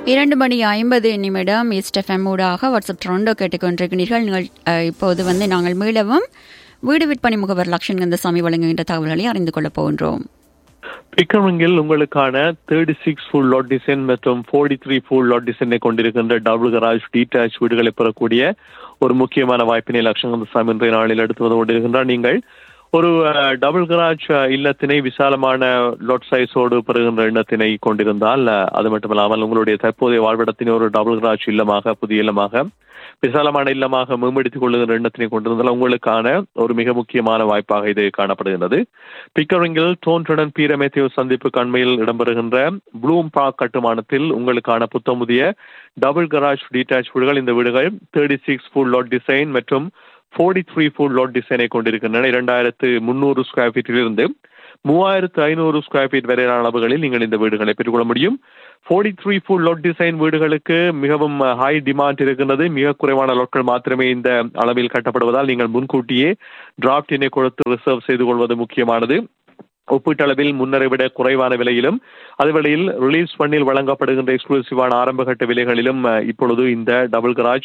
இரண்டு மணி ஐம்பது நிமிடம் ஈஸ்ட் எஃப்எம் ஊடாக வாட்ஸ்அப் ட்ரெண்டோ கேட்டுக்கொண்டிருக்கிறீர்கள் நீங்கள் அஹ், இப்போது வந்து நாங்கள் மீளவும் வீடு விற்பனை முகவர் லக்ஷ்மண் கந்தசாமி வழங்குகின்ற தகவல்களை அறிந்து கொள்ளப் போகின்றோம் பிக்கரிங்கில் உங்களுக்கான thirty six full lot design மற்றும் ஃபோர்ட்டி த்ரீ ஃபுல் லாட் டிசைனை கொண்டிருக்கின்ற டபுள் கராஜ் டீடாச் வீடுகளை பெறக்கூடிய ஒரு முக்கியமான வாய்ப்பினை லட்சங்கந்தசாமி இன்றைய நாளில் எடுத்து வந்து கொண்டிருக்கின்றார் நீங்கள் ஒரு டபுள் கராஜ் இல்லத்தினை விசாலமான லாட் சைஸோடு பெறுகின்ற எண்ணத்தினை கொண்டிருந்தால் அஹ், அது மட்டுமில்லாமல் உங்களுடைய தற்போதைய வாழ்விடத்தினை ஒரு டபுள் கராஜ் இல்லமாக புதிய இல்லமாக விசாலமான இல்லமாக மேம்படுத்திக் கொள்ளுகின்ற எண்ணத்தினை கொண்டிருந்தால் உங்களுக்கான ஒரு மிக முக்கியமான வாய்ப்பாக இது காணப்படுகின்றது பிக்கரிங்கில் டோன்டடன் பீரமேத்தியோ சந்திப்பு கண்மையில் இடம்பெறுகின்ற ப்ளூம் பார்க் கட்டுமானத்தில் உங்களுக்கான புத்தமுதிய டபுள் கராஜ் டீடாச் வீடுகள் இந்த வீடுகள் thirty six full lot design மற்றும் ஃபோர்ட்டி த்ரீ ஃபுல் லாட் டிசைனை கொண்டிருக்கின்றன இரண்டாயிரத்து முந்நூறு ஸ்கொயர் ஃபீட்டிலிருந்து மூவாயிரத்து ஐநூறு ஸ்கொயர் ஃபீட் வரையிலான அளவுகளில் நீங்கள் இந்த வீடுகளை பெற்றுக்கொள்ள முடியும் forty three full lot design வீடுகளுக்கு மிகவும் ஹை டிமாண்ட் இருக்கின்றது மிக குறைவான லோட்கள் மாத்திரமே இந்த அளவில் கட்டப்படுவதால் நீங்கள் முன்கூட்டியே டிராப்ட் எண்ணை கொடுத்து ரிசர்வ் செய்து கொள்வது முக்கியமானது ஒப்பீட்டளவில் முன்னரை விட குறைவான விலையிலும் அதேவேளையில் ரிலீஸ் பண்ணில் வழங்கப்படுகின்ற எக்ஸ்க்ளூசிவான ஆரம்பகட்ட விலைகளிலும் அஹ், இப்பொழுது இந்த டபுள் கராஜ்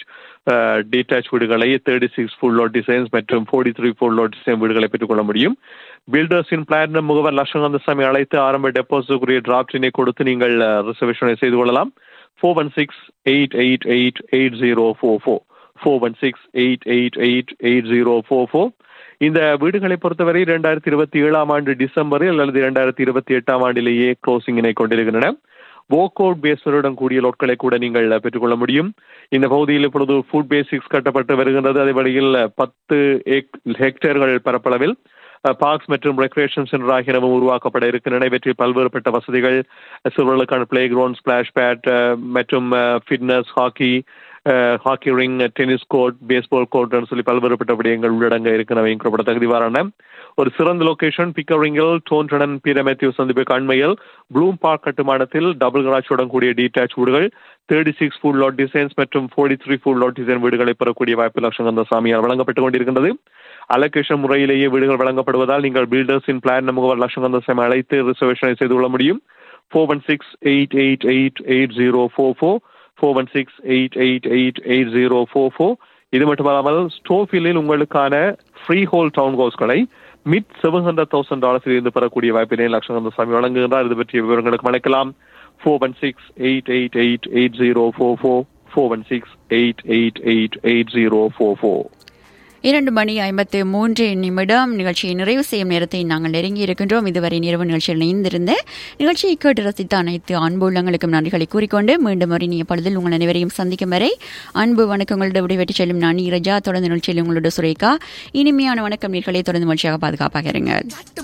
டீடாச் வீடுகளை thirty six full lot designs மற்றும் forty three full lot design வீடுகளை பெற்றுக்கொள்ள முடியும் பில்டர்ஸின் பிளாட்டினம் முகவர் லட்சங்கந்தசாமி அழைத்து ஆரம்ப டெபாசிட்டுக்குரிய டிராப்டினை கொடுத்து நீங்கள் ரிசர்வேஷனை செய்து கொள்ளலாம் four one six eight eight eight eight zero four four four one six eight eight eight eight zero four four இந்த வீடுகளை பொறுத்தவரை இரண்டாயிரத்தி இருபத்தி ஏழாம் ஆண்டு டிசம்பரில் அல்லது இரண்டாயிரத்தி இருபத்தி எட்டாம் ஆண்டிலேயே க்ளோசிங்கினை கொண்டிருக்கின்றன வோக்கோட் பேஸ்வருடன் கூடிய லோட்களை கூட நீங்கள் பெற்றுக்கொள்ள முடியும் இந்த பகுதியில் இப்பொழுது ஃபுட் பேசிக்ஸ் கட்டப்பட்டு வருகின்றது அதே வழியில் பத்து ஹெக்டேர்கள் பரப்பளவில் பார்க்ஸ் மற்றும் ரெக்ரேஷன் சென்டர் ஆகியனவும் உருவாக்கப்பட இருக்கின்றன இவற்றில் பல்வேறுபட்ட வசதிகள் சிறுவர்களுக்கான பிளே கிரவுண்ட் ஸ்பிளாஷ் பேட் மற்றும் fitness hockey hockey ring tennis court baseball கோர்ட்னு சொல்லி பல்வேறுபட்ட விடயங்கள் உள்ளடங்க இருக்கிறவை குறிப்பிட தகுதிவாரான ஒரு சிறந்த லொகேஷன் பிக்கரிங்கில் டோன்டடன் பீரமேத்யூ சந்திப்பு கண்மையில் ப்ளூம் பார்க் கட்டுமானத்தில் டபுள் கராச்சுடன் கூடிய டீடாச் வீடுகள் thirty six full lot designs மற்றும் forty three full lot design வீடுகளை பெறக்கூடிய வாய்ப்பு லட்சங்கந்த சாமியால் வழங்கப்பட்டுக் கொண்டிருக்கின்றது அலோகேஷன் முறையிலேயே வீடுகள் வழங்கப்படுவதால் நீங்கள் பில்டர்ஸின் பிளான் முகவர் லட்சங்கந்த சாமி அழைத்து ரிசர்வேஷனை செய்து கொள்ள முடியும் four one six eight eight eight eight zero four four four one six eight eight eight eight zero four four இது மட்டுமல்லாமல் ஸ்டோஃபிலில் உங்களுக்கான ஃப்ரீ ஹோல் டவுன் ஹவுஸ்களை மிட் செவன் ஹண்ட்ரட் தௌசண்ட் டாலர்ஸில் இருந்து பெறக்கூடிய வாய்ப்பினை லட்சங்கந்த சாமி வழங்குகின்றார் இது பற்றிய விவரங்களுக்கு அழைக்கலாம் four one six eight eight eight eight zero four four four one six eight eight eight eight zero four four இரண்டு மணி ஐம்பத்து மூன்று நிமிடம் நிகழ்ச்சியை நிறைவு செய்யும் நேரத்தை நாங்கள் நெருங்கி இருக்கின்றோம் இதுவரை இரவு நிகழ்ச்சியில் இணைந்திருந்த நிகழ்ச்சியை கேட்டு ரசித்த அனைத்து அன்பு உள்ளங்களுக்கும் நன்றிகளை கூறிக்கொண்டு மீண்டும் ஒரு இனிய பழுதில் உங்கள் அனைவரையும் சந்திக்கும் வரை அன்பு வணக்கங்களோடு விடைபெற்று செல்லும் நான் நீரஜா தொடர்ந்து நிகழ்ச்சியில் உங்களோட சுரேகா இனிமையான வணக்கம் நீர்களை தொடர்ந்து மகிழ்ச்சியாக பாதுகாப்பாக இருங்கள்